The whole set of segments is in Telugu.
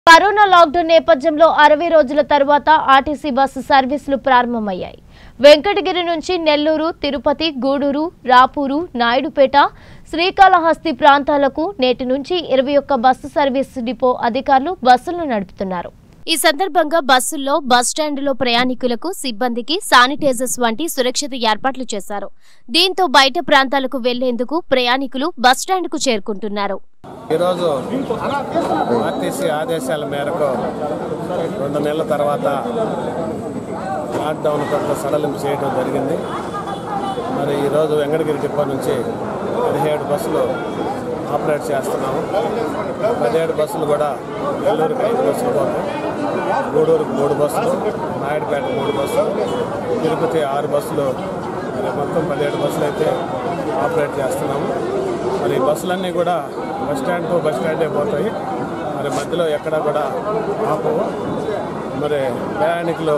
కరోనా లాక్డౌన్ నేపథ్యంలో అరవై రోజుల తరువాత ఆర్టీసీ బస్సు సర్వీసులు ప్రారంభమయ్యాయి వెంకటగిరి నుంచి నెల్లూరు తిరుపతి గూడూరు రాపూరు నాయుడుపేట శ్రీకాళహస్తి ప్రాంతాలకు నేటి నుంచి ఇరవై ఒక్క బస్సు సర్వీస్ డిపో అధికారులు బస్సులను నడుపుతున్నారు ఈ సందర్భంగా బస్సుల్లో బస్ స్టాండులో ప్రయాణికులకు సిబ్బందికి శానిటైజర్స్ వంటి సురక్షిత ఏర్పాట్లు చేశారు దీంతో బయట ప్రాంతాలకు వెళ్లేందుకు ప్రయాణికులు బస్ స్టాండ్కు చేరుకుంటున్నారు ఈరోజు ఆర్టీసీ ఆదేశాల మేరకు రెండు నెలల తర్వాత లాక్డౌన్ కొంత సడలింపు చేయడం జరిగింది మరి ఈరోజు వెంకటగిరి డిపో నుంచి పదిహేడు బస్సులు ఆపరేట్ చేస్తున్నాము పదిహేడు బస్సులు కూడా నెల్లూరుకి ఐదు బస్సులు పోతాయి గూడూరుకు మూడు బస్సులు నాయుడుపేట మూడు బస్సులు తిరుపతి ఆరు బస్సులు మరి మొత్తం పదిహేడు బస్సులు అయితే ఆపరేట్ చేస్తున్నాము మరి ఈ బస్సులన్నీ కూడా బస్ స్టాండ్ టు బస్ స్టాండే పోతాయి మరి మధ్యలో ఎక్కడా కూడా ఆపవు మరి ప్రయాణికులు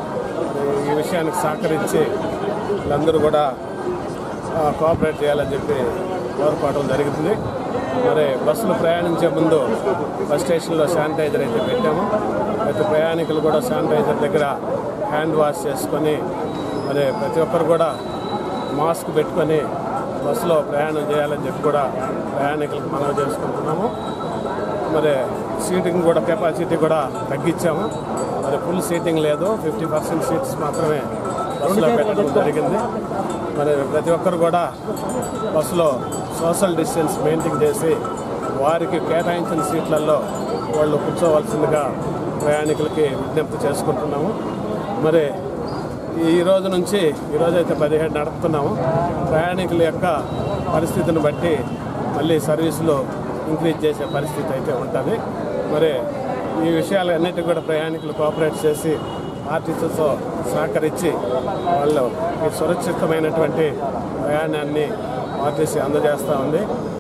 ఈ విషయానికి సహకరించి వీళ్ళందరూ కూడా ఆ, కోఆపరేట్ చేయాలని చెప్పి కోరుకోవడం జరుగుతుంది మరి బస్సులు ప్రయాణించే ముందు బస్ స్టేషన్లో శానిటైజర్ అయితే పెట్టాము ప్రతి ప్రయాణికులు కూడా శానిటైజర్ దగ్గర హ్యాండ్ వాష్ చేసుకొని మరి ప్రతి ఒక్కరు కూడా మాస్క్ పెట్టుకొని బస్సులో ప్రయాణం చేయాలని చెప్పి కూడా ప్రయాణికులకు మనవి చేసుకుంటున్నాము మరి సీటింగ్ కూడా కెపాసిటీ కూడా తగ్గించాము మరి ఫుల్ సీటింగ్ లేదు ఫిఫ్టీ పర్సెంట్ సీట్స్ మాత్రమే బస్సులో పెట్టడం జరిగింది మరి ప్రతి ఒక్కరు కూడా బస్సులో సోషల్ డిస్టెన్స్ మెయింటైన్ చేసి వారికి కేటాయించిన సీట్లలో వాళ్ళు కూర్చోవలసిందిగా ప్రయాణికులకి విజ్ఞప్తి చేసుకుంటున్నాము మరి ఈ రోజు నుంచి ఈరోజు అయితే పదిహేడు నడుపుతున్నాము ప్రయాణికుల యొక్క పరిస్థితిని బట్టి మళ్ళీ సర్వీసులు ఇంక్రీజ్ చేసే పరిస్థితి అయితే ఉంటుంది మరి ఈ విషయాలు అన్నిటి కూడా ప్రయాణికులు కోఆపరేట్ చేసి ఆర్టీసీతో సహకరించి వాళ్ళు ఈ సురక్షితమైనటువంటి ప్రయాణాన్ని ఆర్టీసీ అందజేస్తూ ఉంది